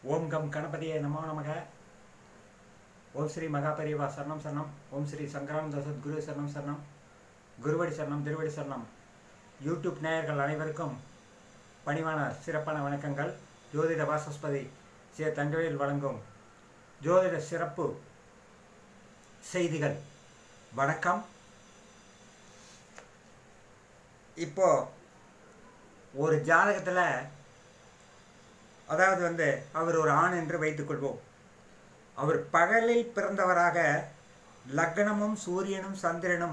ஓம் come கணபதியே நமோ நமக ஓம் ஸ்ரீ மகாபரிவா சரணம் சரணம் ஓம் ஸ்ரீ சங்கரானந்த சத்குரு சரணம் சரணம் குருவடி சரணம் திருவடி சரணம் யூடியூப் நேயர்கள் அனைவருக்கும் பணிவான சிறப்பான வணக்கங்கள் ஜோதிட வாசஸ்பதி சே தங்கவேல் வழங்கும் ஜோதிட சிறப்பு செய்திகள் வணக்கம் இப்போ ஒரு ஜாதகத்தில் அதாவது வந்து அவர் ஒரு ஆண் என்று வைத்துக்கொள்வோம் அவர் பகலில் பிறந்தவராக லக்னமும் சூரியனும் சந்திரனும்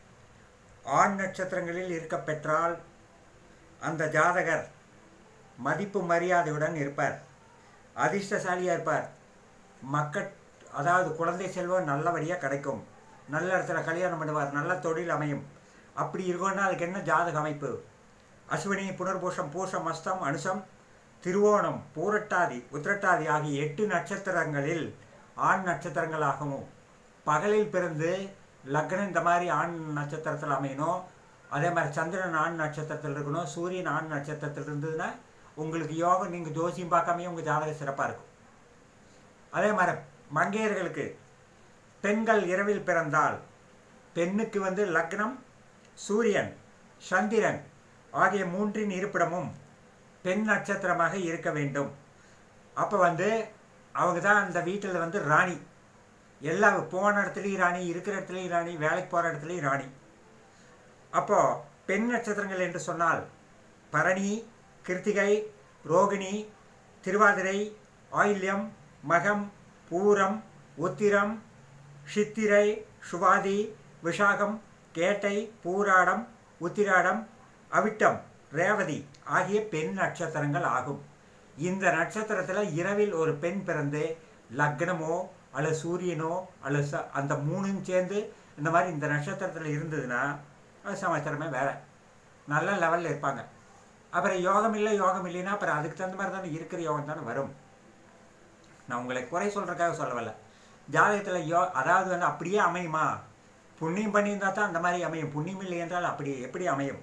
ஆண் நட்சத்திரங்களில் இருக்க பெற்றால் அந்த ஜாதகர் மதிப்பு மரியாதையுடன் இருப்பார் அதிர்ஷ்டசாலியாக இருப்பார் மக்கள் அதாவது குழந்தை செல்வம் நல்லபடியாக கிடைக்கும் நல்ல இடத்துல கல்யாணம் பண்ணுவார் நல்ல தொழில் அமையும் அப்படி இருக்கணும்னா அதுக்கு என்ன ஜாதக அமைப்பு அஸ்வினி புனர்பூஷம் பூஷம் அஸ்தம் அனுசம் திருவோணம் பூரட்டாதி உத்திரட்டாதி ஆகிய எட்டு நட்சத்திரங்களில் ஆண் நட்சத்திரங்களாகவும் பகலில் பிறந்து லக்னம் இந்த மாதிரி ஆண் நட்சத்திரத்தில் அமையணும் அதே மாதிரி சந்திரன் ஆண் நட்சத்திரத்தில் இருக்கணும் சூரியன் ஆண் நட்சத்திரத்தில் இருந்ததுன்னா உங்களுக்கு யோகம் நீங்கள் ஜோசியம் பார்க்காமே உங்கள் ஜாதகம் சிறப்பாக இருக்கும் அதே மாதிரி மங்கையர்களுக்கு பெண்கள் இரவில் பிறந்தால் பெண்ணுக்கு வந்து லக்னம் சூரியன் சந்திரன் ஆகிய மூன்றின் இருப்பிடமும் பெண் நட்சத்திரமாக இருக்க வேண்டும் அப்போ வந்து அவங்க தான் அந்த வீட்டில் வந்து ராணி எல்லா போன இடத்துலையும் ராணி இருக்கிற இடத்துலையும் ராணி வேலைக்கு போகிற இடத்துலையும் ராணி அப்போது பெண் நட்சத்திரங்கள் என்று சொன்னால் பரணி கிருத்திகை ரோகிணி திருவாதிரை ஆயில்யம் மகம் பூரம் உத்திரம் சித்திரை சுவாதி விஷாகம் கேட்டை பூராடம் உத்திராடம் அவிட்டம் ரேவதி ஆகிய பெண் நட்சத்திரங்கள் ஆகும் இந்த நட்சத்திரத்தில் இரவில் ஒரு பெண் பிறந்து லக்னமோ அல்லது சூரியனோ அல்லது ச அந்த மூணும் சேர்ந்து இந்த மாதிரி இந்த நட்சத்திரத்தில் இருந்ததுன்னா அது சமாச்சாரமே வேற நல்ல லெவலில் இருப்பாங்க அப்புறம் யோகம் இல்லை யோகம் இல்லைன்னா அப்புறம் அதுக்கு தகுந்த மாதிரி தானே இருக்கிற யோகம் தானே வரும் நான் உங்களை குறை சொல்கிறக்காக சொல்லவில்லை ஜாதகத்தில் யோ அதாவது வந்து அப்படியே அமையுமா புண்ணியம் பண்ணியிருந்தால் தான் அந்த மாதிரி அமையும் புண்ணியம் இல்லை என்றால் அப்படி எப்படி அமையும்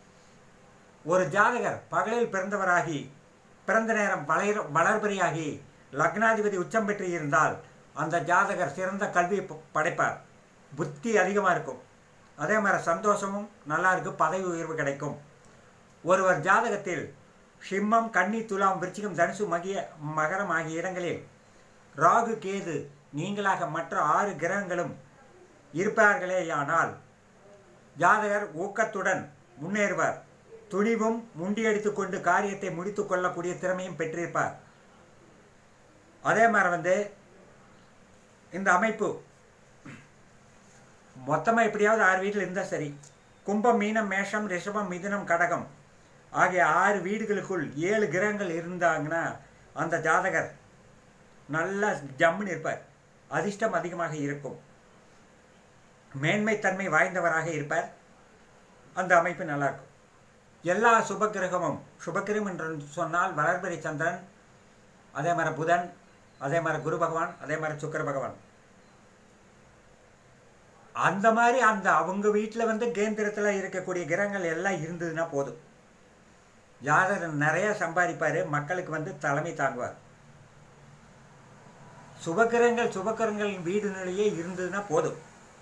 ஒரு ஜாதகர் பகலில் பிறந்தவராகி பிறந்த நேரம் வளர் வளர்பரியாகி லக்னாதிபதி உச்சம் பெற்று இருந்தால் அந்த ஜாதகர் சிறந்த கல்வி படைப்பார் புத்தி அதிகமாக இருக்கும் அதே மாதிரி சந்தோஷமும் நல்லா இருக்கும் பதவி உயர்வு கிடைக்கும் ஒருவர் ஜாதகத்தில் சிம்மம் கன்னி துலாம் விருச்சிகம் தனுசு மகிய மகரம் ஆகிய இடங்களில் ராகு கேது நீங்களாக மற்ற ஆறு கிரகங்களும் இருப்பார்களேயானால் ஜாதகர் ஊக்கத்துடன் முன்னேறுவார் துணிவும் முண்டியடித்து கொண்டு காரியத்தை முடித்து கொள்ளக்கூடிய திறமையும் பெற்றிருப்பார் அதே மாதிரி வந்து இந்த அமைப்பு மொத்தமாக எப்படியாவது ஆறு வீட்டில் இருந்தால் சரி கும்பம் மீனம் மேஷம் ரிஷபம் மிதுனம் கடகம் ஆகிய ஆறு வீடுகளுக்குள் ஏழு கிரகங்கள் இருந்தாங்கன்னா அந்த ஜாதகர் நல்லா ஜம்முன்னு இருப்பார் அதிர்ஷ்டம் அதிகமாக இருக்கும் மேன்மைத்தன்மை வாய்ந்தவராக இருப்பார் அந்த அமைப்பு நல்லாயிருக்கும் எல்லா சுபகிரகமும் சுபகிரகம் என்று சொன்னால் வளர்பரி சந்திரன் அதே மாதிரி புதன் அதே மாதிரி குரு பகவான் அதே மாதிரி சுக்கர பகவான் அந்த மாதிரி அந்த அவங்க வீட்டில் வந்து கேந்திரத்தில் இருக்கக்கூடிய கிரகங்கள் எல்லாம் இருந்ததுன்னா போதும் ஜாதகர் நிறைய சம்பாதிப்பார் மக்களுக்கு வந்து தலைமை தாங்குவார் சுபக்கிரகங்கள் சுபக்கிரகங்களின் வீடு நிலையே இருந்ததுன்னா போதும்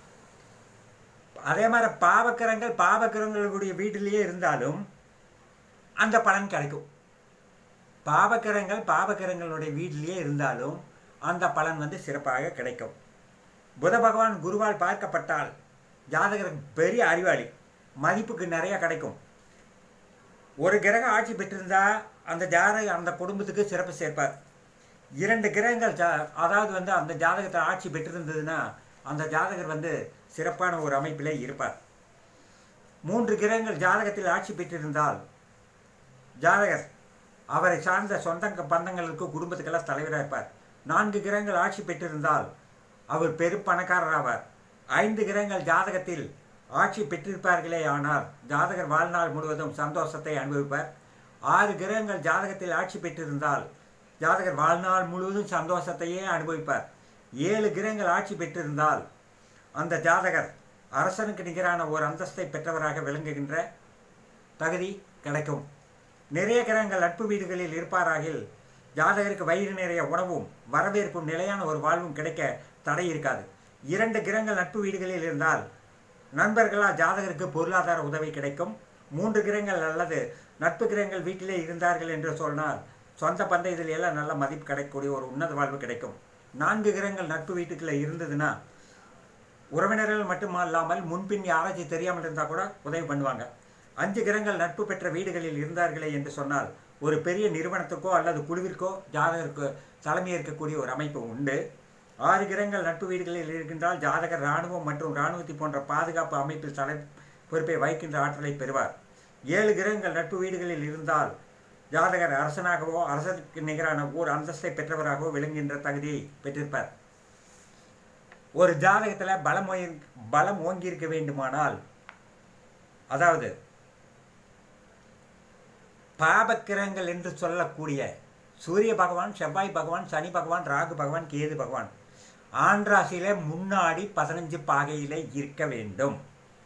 அதே மாதிரி பாவக்கிரங்கள் பாவக்கிரங்களுடைய வீட்டிலேயே இருந்தாலும் அந்த பலன் கிடைக்கும் பாவக்கிரங்கள் பாவக்கிரங்களுடைய வீட்டிலேயே இருந்தாலும் அந்த பலன் வந்து சிறப்பாக கிடைக்கும் புத பகவான் குருவால் பார்க்கப்பட்டால் ஜாதகருக்கு பெரிய அறிவாளி மதிப்புக்கு நிறைய கிடைக்கும் ஒரு கிரகம் ஆட்சி பெற்றிருந்தா அந்த ஜாதக அந்த குடும்பத்துக்கு சிறப்பு சேர்ப்பார் இரண்டு கிரகங்கள் ஜா அதாவது வந்து அந்த ஜாதகத்தை ஆட்சி பெற்றிருந்ததுன்னா அந்த ஜாதகர் வந்து சிறப்பான ஒரு அமைப்பிலே இருப்பார் மூன்று கிரகங்கள் ஜாதகத்தில் ஆட்சி பெற்றிருந்தால் ஜாதகர் அவரை சார்ந்த சொந்த பந்தங்களுக்கு குடும்பத்துக்கெல்லாம் தலைவராக இருப்பார் நான்கு கிரகங்கள் ஆட்சி பெற்றிருந்தால் அவர் பெரும் பணக்காரர் ஆவார் ஐந்து கிரகங்கள் ஜாதகத்தில் ஆட்சி பெற்றிருப்பார்களே ஆனால் ஜாதகர் வாழ்நாள் முழுவதும் சந்தோஷத்தை அனுபவிப்பார் ஆறு கிரகங்கள் ஜாதகத்தில் ஆட்சி பெற்றிருந்தால் ஜாதகர் வாழ்நாள் முழுவதும் சந்தோஷத்தையே அனுபவிப்பார் ஏழு கிரகங்கள் ஆட்சி பெற்றிருந்தால் அந்த ஜாதகர் அரசனுக்கு நிகரான ஒரு அந்தஸ்தை பெற்றவராக விளங்குகின்ற தகுதி கிடைக்கும் நிறைய கிரகங்கள் நட்பு வீடுகளில் இருப்பாராகில் ஜாதகருக்கு வயிறு நிறைய உணவும் வரவேற்பும் நிலையான ஒரு வாழ்வும் கிடைக்க தடை இருக்காது இரண்டு கிரகங்கள் நட்பு வீடுகளில் இருந்தால் நண்பர்களால் ஜாதகருக்கு பொருளாதார உதவி கிடைக்கும் மூன்று கிரகங்கள் அல்லது நட்பு கிரகங்கள் வீட்டிலே இருந்தார்கள் என்று சொன்னால் சொந்த பந்த இதில் எல்லாம் நல்ல மதிப்பு கிடைக்கக்கூடிய ஒரு உன்னத வாழ்வு கிடைக்கும் நான்கு கிரகங்கள் நட்பு வீட்டுக்குள்ளே இருந்ததுன்னா உறவினர்கள் மட்டும் அல்லாமல் முன்பின் யாராச்சும் தெரியாமல் இருந்தால் கூட உதவி பண்ணுவாங்க அஞ்சு கிரகங்கள் நட்பு பெற்ற வீடுகளில் இருந்தார்களே என்று சொன்னால் ஒரு பெரிய நிறுவனத்துக்கோ அல்லது குழுவிற்கோ ஜாதகருக்கு தலைமை இருக்கக்கூடிய ஒரு அமைப்பு உண்டு ஆறு கிரகங்கள் நட்பு வீடுகளில் இருக்கின்றால் ஜாதகர் இராணுவம் மற்றும் இராணுவத்தை போன்ற பாதுகாப்பு அமைப்பில் தலை பொறுப்பை வகிக்கின்ற ஆற்றலை பெறுவார் ஏழு கிரகங்கள் நட்பு வீடுகளில் இருந்தால் ஜாதகர் அரசனாகவோ அரசருக்கு நிகரான ஓர் அந்தஸ்தை பெற்றவராகவோ விளங்குகின்ற தகுதியை பெற்றிருப்பார் ஒரு ஜாதகத்தில் பலம் ஓங்கி பலம் ஓங்கி இருக்க வேண்டுமானால் அதாவது பாபக்கிரகங்கள் என்று சொல்லக்கூடிய சூரிய பகவான் செவ்வாய் பகவான் சனி பகவான் ராகு பகவான் கேது பகவான் ஆண்ராசியில முன்னாடி பதினஞ்சு பாகையில இருக்க வேண்டும்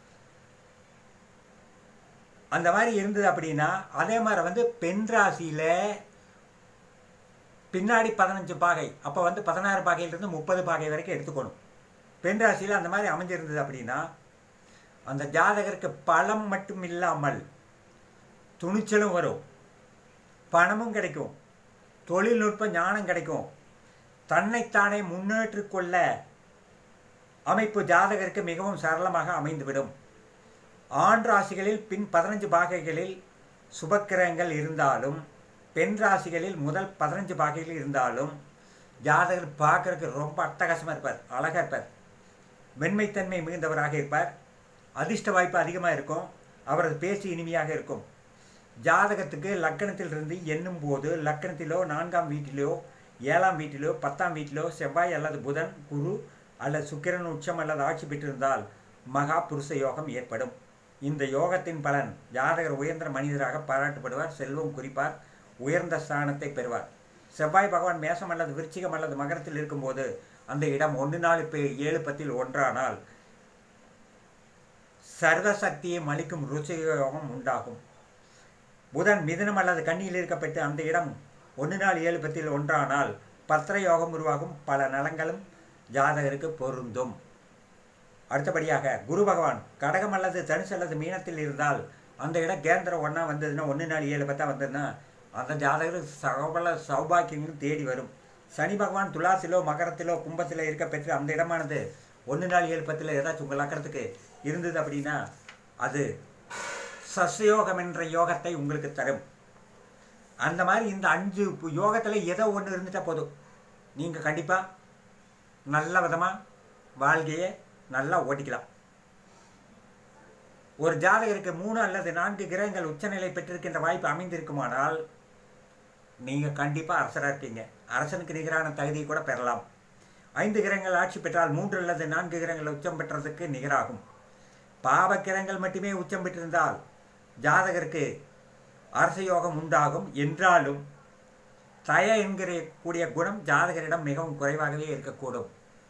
அந்த மாதிரி இருந்தது அப்படின்னா அதே மாதிரி வந்து பெண் ராசியில பின்னாடி பதினஞ்சு பாகை அப்போ வந்து பதினாறு பாகையிலிருந்து முப்பது பாகை வரைக்கும் எடுத்துக்கணும் பெண் ராசியில் அந்த மாதிரி அமைஞ்சிருந்தது அப்படின்னா அந்த ஜாதகருக்கு பலம் மட்டும் இல்லாமல் துணிச்சலும் வரும் பணமும் கிடைக்கும் தொழில்நுட்ப ஞானம் கிடைக்கும் தன்னைத்தானே முன்னேற்றிக் கொள்ள அமைப்பு ஜாதகருக்கு மிகவும் சரளமாக அமைந்துவிடும் ஆண் ராசிகளில் பின் பதினஞ்சு பாகைகளில் சுபக்கிரகங்கள் இருந்தாலும் பெண் ராசிகளில் முதல் பதினஞ்சு பாகைகள் இருந்தாலும் ஜாதகர் பார்க்கறதுக்கு ரொம்ப அட்டகாசமாக இருப்பார் அழகாக இருப்பார் மென்மைத்தன்மை மிகுந்தவராக இருப்பார் அதிர்ஷ்ட வாய்ப்பு அதிகமாக இருக்கும் அவரது பேச்சு இனிமையாக இருக்கும் ஜாதகத்துக்கு லக்கணத்திலிருந்து எண்ணும் போது லக்கணத்திலோ நான்காம் வீட்டிலோ ஏழாம் வீட்டிலோ பத்தாம் வீட்டிலோ செவ்வாய் அல்லது புதன் குரு அல்லது சுக்கிரன் உச்சம் அல்லது ஆட்சி பெற்றிருந்தால் மகா புருஷ யோகம் ஏற்படும் இந்த யோகத்தின் பலன் ஜாதகர் உயர்ந்த மனிதராக பாராட்டப்படுவார் செல்வம் குறிப்பார் உயர்ந்த ஸ்தானத்தை பெறுவார் செவ்வாய் பகவான் மேசம் அல்லது விருச்சிகம் அல்லது மகரத்தில் இருக்கும்போது அந்த இடம் ஒன்று நாலு பே ஏழு பத்தில் ஒன்றானால் சர்வசக்தியை மலிக்கும் ருச்சியோகம் உண்டாகும் புதன் மிதனம் அல்லது கண்ணியில் இருக்கப்பட்டு அந்த இடம் ஒன்று நாள் ஏழு பத்தில் ஒன்றானால் பத்திர யோகம் உருவாகும் பல நலங்களும் ஜாதகருக்கு பொருந்தும் அடுத்தபடியாக குரு பகவான் கடகம் அல்லது தனுசு அல்லது மீனத்தில் இருந்தால் அந்த இடம் கேந்திரம் ஒன்றா வந்ததுன்னா ஒன்று நாள் ஏழு பத்தா வந்ததுன்னா அந்த ஜாதகர் சகல சௌபாக்கியங்களும் தேடி வரும் சனி பகவான் துலாசிலோ மகரத்திலோ கும்பத்திலோ இருக்க பெற்று அந்த இடமானது ஒன்று நாள் ஏழு பத்தில் ஏதாச்சும் உங்கள் லக்கணத்துக்கு இருந்தது அப்படின்னா அது சஸ்யோகம் என்ற யோகத்தை உங்களுக்கு தரும் அந்த மாதிரி இந்த அஞ்சு யோகத்தில் ஏதோ ஒன்று இருந்துட்டால் போதும் நீங்கள் கண்டிப்பாக நல்ல விதமாக வாழ்க்கையை நல்லா ஓட்டிக்கலாம் ஒரு ஜாதகருக்கு மூணு அல்லது நான்கு கிரகங்கள் உச்சநிலை பெற்றிருக்கின்ற வாய்ப்பு அமைந்திருக்குமானால் நீங்கள் கண்டிப்பாக அரசராக இருக்கீங்க அரசனுக்கு நிகரான தகுதியை கூட பெறலாம் ஐந்து கிரகங்கள் ஆட்சி பெற்றால் மூன்று அல்லது நான்கு கிரகங்கள் உச்சம் பெற்றதுக்கு நிகராகும் பாவ கிரகங்கள் மட்டுமே உச்சம் பெற்றிருந்தால் ஜாதகருக்கு அரச யோகம் உண்டாகும் என்றாலும் தய என்கிற கூடிய குணம் ஜாதகரிடம் மிகவும் குறைவாகவே இருக்கக்கூடும்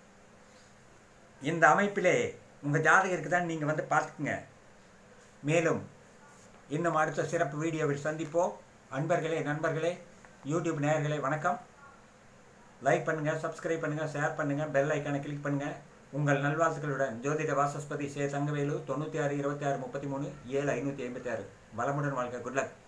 இந்த அமைப்பிலே உங்கள் ஜாதகருக்கு தான் நீங்கள் வந்து பார்த்துக்குங்க மேலும் இன்னும் அடுத்த சிறப்பு வீடியோவில் சந்திப்போம் அன்பர்களே நண்பர்களே யூடியூப் நேயர்களே வணக்கம் லைக் பண்ணுங்கள் சப்ஸ்கிரைப் பண்ணுங்கள் ஷேர் பண்ணுங்கள் பெல் ஐக்கானை கிளிக் பண்ணுங்கள் உங்கள் நல்வாழ்த்துக்களுடன் ஜோதிட வாசஸ்பதி சே தங்கவேலு தொண்ணூற்றி ஆறு இருபத்தி ஆறு முப்பத்தி மூணு ஏழு ஐநூற்றி ஐம்பத்தி ஆறு வளமுடன் வாழ்க்கை குட் லக்